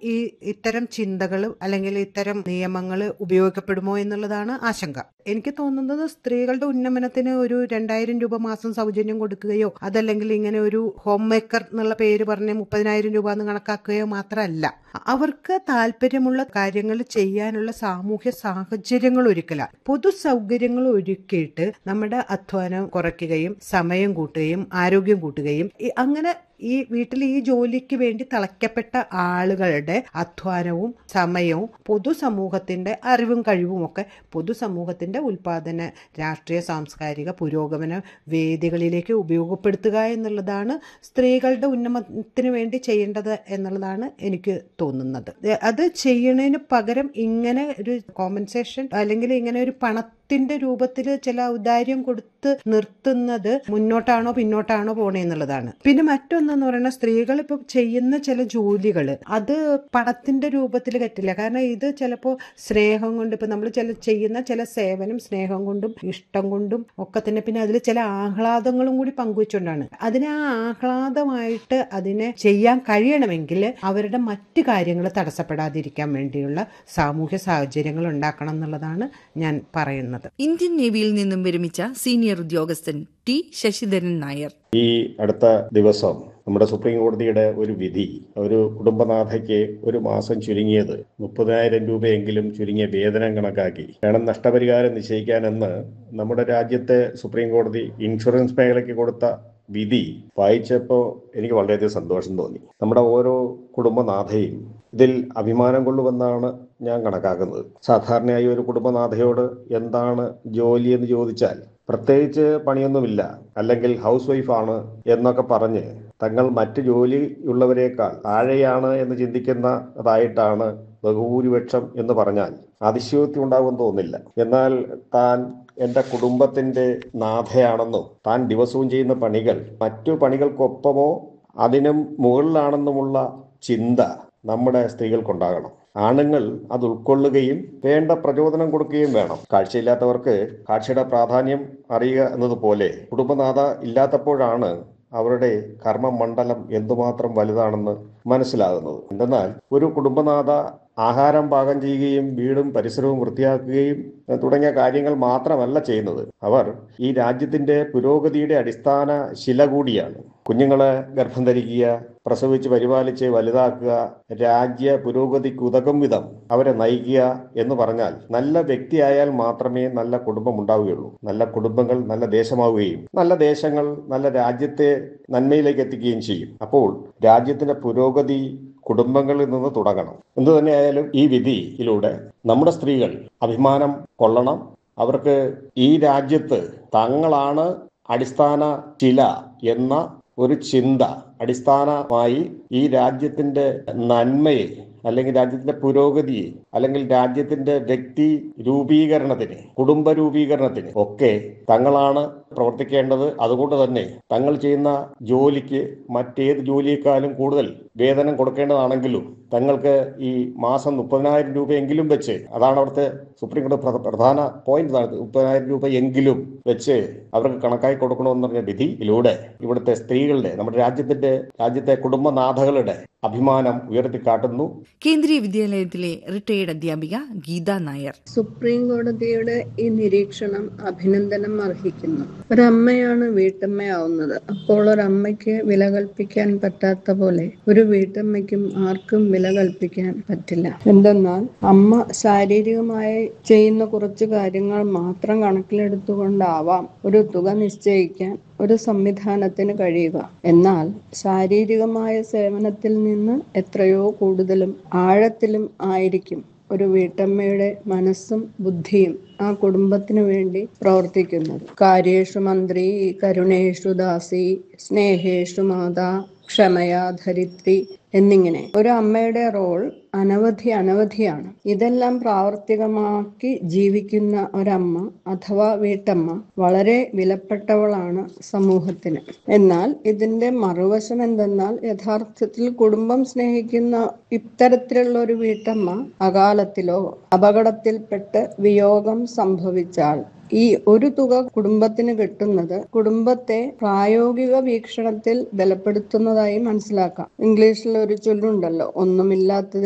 ഈ ഇത്തരം ചിന്തകൾ അല്ലെങ്കിൽ ഇത്തരം നിയമങ്ങൾ ഉപയോഗിക്കപ്പെടുമോ എന്നുള്ളതാണ് ആശങ്ക എനിക്ക് തോന്നുന്നത് സ്ത്രീകളുടെ ഉന്നമനത്തിന് ഒരു രണ്ടായിരം രൂപ മാസം സൗജന്യം കൊടുക്കുകയോ അതല്ലെങ്കിൽ ഇങ്ങനെ ഒരു ഹോം മേക്കർ എന്നുള്ള പേര് പറഞ്ഞ് മുപ്പതിനായിരം രൂപ എന്ന് കണക്കാക്കുകയോ മാത്രമല്ല അവർക്ക് താല്പര്യമുള്ള കാര്യങ്ങൾ ചെയ്യാനുള്ള സാമൂഹ്യ സാഹചര്യങ്ങൾ ഒരുക്കല പൊതു സൗകര്യങ്ങൾ ഒരുക്കിയിട്ട് നമ്മുടെ അധ്വാനം കുറയ്ക്കുകയും സമയം കൂട്ടുകയും ആരോഗ്യം കൂട്ടുകയും ഈ- അങ്ങനെ ഈ വീട്ടിൽ ഈ ജോലിക്ക് വേണ്ടി തളയ്ക്കപ്പെട്ട ആളുകളുടെ അധ്വാനവും സമയവും പൊതുസമൂഹത്തിന്റെ അറിവും കഴിവും ഒക്കെ പൊതുസമൂഹത്തിന്റെ ഉൽപാദന രാഷ്ട്രീയ സാംസ്കാരിക പുരോഗമന വേദികളിലേക്ക് ഉപയോഗപ്പെടുത്തുക എന്നുള്ളതാണ് സ്ത്രീകളുടെ ഉന്നമനത്തിന് വേണ്ടി ചെയ്യേണ്ടത് എന്നുള്ളതാണ് എനിക്ക് തോന്നുന്നത് ഏ, അത് ചെയ്യണതിന് പകരം ഇങ്ങനെ ഒരു കോമ്പൻസേഷൻ അല്ലെങ്കിൽ ഇങ്ങനെ ഒരു പണത്തിന്റെ രൂപത്തിൽ ചില ഔദാര്യം കൊടുത്ത് നിർത്തുന്നത് മുന്നോട്ടാണോ പിന്നോട്ടാണോ പോണേ എന്നുള്ളതാണ് പിന്നെ മറ്റൊന്നെന്ന് പറയുന്നത് സ്ത്രീകൾ ഇപ്പൊ ചെയ്യുന്ന ചില ജോലികൾ അത് പണത്തിന്റെ രൂപത്തിൽ പറ്റില്ല കാരണം ഇത് ചിലപ്പോൾ സ്നേഹം കൊണ്ട് ഇപ്പൊ നമ്മൾ ചില ചെയ്യുന്ന ചില സേവനം സ്നേഹം കൊണ്ടും ഇഷ്ടം കൊണ്ടും ഒക്കെ തന്നെ പിന്നെ അതിൽ ചില ആഹ്ലാദങ്ങളും കൂടി പങ്കുവെച്ചുകൊണ്ടാണ് അതിനെ ആ ആഹ്ലാദമായിട്ട് അതിനെ ചെയ്യാൻ കഴിയണമെങ്കിൽ അവരുടെ മറ്റു കാര്യങ്ങൾ തടസ്സപ്പെടാതിരിക്കാൻ വേണ്ടിയുള്ള സാമൂഹ്യ സാഹചര്യങ്ങൾ ഉണ്ടാക്കണം എന്നുള്ളതാണ് ഞാൻ പറയുന്നത് ഇന്ത്യൻ നേവിയിൽ നിന്നും വിരമിച്ച സീനിയർ ഉദ്യോഗസ്ഥൻ ടി ശശിധരൻ നായർ ഈ അടുത്ത ദിവസം നമ്മുടെ സുപ്രീം കോടതിയുടെ ഒരു വിധി ഒരു കുടുംബനാഥയ്ക്ക് ഒരു മാസം ചുരുങ്ങിയത് മുപ്പതിനായിരം രൂപയെങ്കിലും ചുരുങ്ങിയ വേതനം കണക്കാക്കി വേണം നഷ്ടപരിഹാരം നിശ്ചയിക്കാനെന്ന് നമ്മുടെ രാജ്യത്തെ സുപ്രീം കോടതി ഇൻഷുറൻസ് മേഖലയ്ക്ക് കൊടുത്ത വിധി വായിച്ചപ്പോൾ എനിക്ക് വളരെയധികം സന്തോഷം തോന്നി നമ്മുടെ ഓരോ കുടുംബനാഥയും ഇതിൽ അഭിമാനം കൊള്ളുമെന്നാണ് ഞാൻ കണക്കാക്കുന്നത് സാധാരണയായി ഒരു കുടുംബനാഥയോട് എന്താണ് ജോലി എന്ന് ചോദിച്ചാൽ പ്രത്യേകിച്ച് പണിയൊന്നുമില്ല അല്ലെങ്കിൽ ഹൗസ് വൈഫാണ് എന്നൊക്കെ പറഞ്ഞ് തങ്ങൾ മറ്റ് ജോലിയുള്ളവരെക്കാൾ താഴെയാണ് എന്ന് ചിന്തിക്കുന്നതായിട്ടാണ് ബഹുഭൂരിപക്ഷം എന്ന് പറഞ്ഞാൽ അതിശയോക്തി ഉണ്ടാകുമെന്ന് തോന്നില്ല എന്നാൽ താൻ എന്റെ കുടുംബത്തിന്റെ നാഥയാണെന്നും താൻ ദിവസവും ചെയ്യുന്ന പണികൾ മറ്റു പണികൾക്കൊപ്പമോ അതിനും മുകളിലാണെന്നുമുള്ള ചിന്ത നമ്മുടെ സ്ത്രീകൾക്കുണ്ടാകണം ആണുങ്ങൾ അത് ഉൾക്കൊള്ളുകയും വേണ്ട പ്രചോദനം കൊടുക്കുകയും വേണം കാഴ്ചയില്ലാത്തവർക്ക് കാഴ്ചയുടെ പ്രാധാന്യം അറിയുക എന്നതുപോലെ കുടുംബനാഥ ഇല്ലാത്തപ്പോഴാണ് അവരുടെ കർമ്മമണ്ഡലം എന്തുമാത്രം വലുതാണെന്ന് മനസ്സിലാകുന്നത് എന്തെന്നാൽ ഒരു കുടുംബനാഥ ആഹാരം പാകം ചെയ്യുകയും വീടും പരിസരവും വൃത്തിയാക്കുകയും ഏഹ്, തുടങ്ങിയ കാര്യങ്ങൾ മാത്രമല്ല ചെയ്യുന്നത് അവർ ഈ രാജ്യത്തിന്റെ പുരോഗതിയുടെ അടിസ്ഥാന ശില കൂടിയാണ് കുഞ്ഞുങ്ങളെ ഗർഭം ധരിക്കുക പ്രസവിച്ച് പരിപാലിച്ച് വലുതാക്കുക രാജ്യ പുരോഗതിക്ക് ഉതകും വിധം അവരെ നയിക്കുക എന്ന് പറഞ്ഞാൽ നല്ല വ്യക്തിയായാൽ മാത്രമേ നല്ല കുടുംബം ഉണ്ടാവുകയുള്ളൂ നല്ല കുടുംബങ്ങൾ നല്ല ദേശമാവുകയും നല്ല ദേശങ്ങൾ നല്ല രാജ്യത്തെ നന്മയിലേക്ക് എത്തിക്കുകയും ചെയ്യും അപ്പോൾ രാജ്യത്തിന്റെ പുരോഗതി കുടുംബങ്ങളിൽ നിന്ന് തുടങ്ങണം എന്തു തന്നെയായാലും ഈ വിധിയിലൂടെ നമ്മുടെ സ്ത്രീകൾ അഭിമാനം കൊള്ളണം അവർക്ക് ഈ രാജ്യത്ത് തങ്ങളാണ് അടിസ്ഥാന ശില എന്ന ഒരു ചിന്ത അടിസ്ഥാനമായി ഈ രാജ്യത്തിന്റെ നന്മയെ അല്ലെങ്കിൽ രാജ്യത്തിന്റെ പുരോഗതിയെ അല്ലെങ്കിൽ രാജ്യത്തിന്റെ വ്യക്തി രൂപീകരണത്തിന് കുടുംബ രൂപീകരണത്തിന് ഒക്കെ തങ്ങളാണ് പ്രവർത്തിക്കേണ്ടത് അതുകൊണ്ട് തന്നെ തങ്ങൾ ചെയ്യുന്ന ജോലിക്ക് മറ്റേത് ജോലിയേക്കാളും കൂടുതൽ വേതനം കൊടുക്കേണ്ടതാണെങ്കിലും തങ്ങൾക്ക് ഈ മാസം മുപ്പതിനായിരം രൂപയെങ്കിലും വെച്ച് അതാണ് അവിടുത്തെ സുപ്രീം കോടതി പ്ര- പ്രധാന പോയിന്റ് ഇതാണ് മുപ്പതിനായിരം രൂപ എങ്കിലും വെച്ച് അവർക്ക് കണക്കായി കൊടുക്കണമെന്ന് പറഞ്ഞ വിധിയിലൂടെ ഇവിടുത്തെ സ്ത്രീകളുടെ നമ്മുടെ രാജ്യത്തിന്റെ രാജ്യത്തെ കുടുംബനാഥകളുടെ അഭിമാനം ഉയർത്തിക്കാട്ടുന്നു കേന്ദ്രീയ വിദ്യാലയത്തിലെ റിട്ടയേർഡ് അധ്യാപിക ഗീത നായർ സുപ്രീം കോടതിയുടെ ഈ നിരീക്ഷണം അഭിനന്ദനം അർഹിക്കുന്നു ഒരമ്മയാണ് വീട്ടമ്മയാവുന്നത് അപ്പോൾ ഒരമ്മയ്ക്ക് വില കൽപ്പിക്കാൻ പറ്റാത്ത പോലെ ഒരു വീട്ടമ്മയ്ക്കും ആർക്കും വില കൽപ്പിക്കാൻ പറ്റില്ല എന്തെന്നാൽ അമ്മ ശാരീരികമായി ചെയ്യുന്ന കുറച്ച് കാര്യങ്ങൾ മാത്രം കണക്കിലെടുത്തുകൊണ്ടാവാം ഒരു തുക നിശ്ചയിക്കാൻ ഒരു സംവിധാനത്തിന് കഴിയുക എന്നാൽ ശാരീരികമായ സേവനത്തിൽ നിന്ന് എത്രയോ കൂടുതലും ആഴത്തിലും ആയിരിക്കും ഒരു വീട്ടമ്മയുടെ മനസ്സും ബുദ്ധിയും ആ കുടുംബത്തിനു വേണ്ടി പ്രവർത്തിക്കുന്നത് കാര്യേഷു മന്ത്രി കരുണേഷു ദാസി സ്നേഹേഷു മാതാ ക്ഷമയാ ധരിത്രി എന്നിങ്ങനെ ഒരു അമ്മയുടെ റോൾ അനവധി അനവധിയാണ് ഇതെല്ലാം പ്രാവർത്തികമാക്കി ജീവിക്കുന്ന ഒരമ്മ അഥവാ വീട്ടമ്മ വളരെ വിലപ്പെട്ടവളാണ് സമൂഹത്തിന് എന്നാൽ ഇതിന്റെ മറുവശം എന്തെന്നാൽ യഥാർത്ഥത്തിൽ കുടുംബം സ്നേഹിക്കുന്ന ഇത്തരത്തിലുള്ള ഒരു വീട്ടമ്മ അകാലത്തിലോ അപകടത്തിൽപ്പെട്ട് വിയോഗം സംഭവിച്ചാൽ ഈ ഒരു തുക കുടുംബത്തിന് കിട്ടുന്നത് കുടുംബത്തെ പ്രായോഗിക വീക്ഷണത്തിൽ ബലപ്പെടുത്തുന്നതായി മനസ്സിലാക്കാം ഇംഗ്ലീഷിൽ ഒരു ചൊല്ലുണ്ടല്ലോ ഒന്നുമില്ലാത്തത്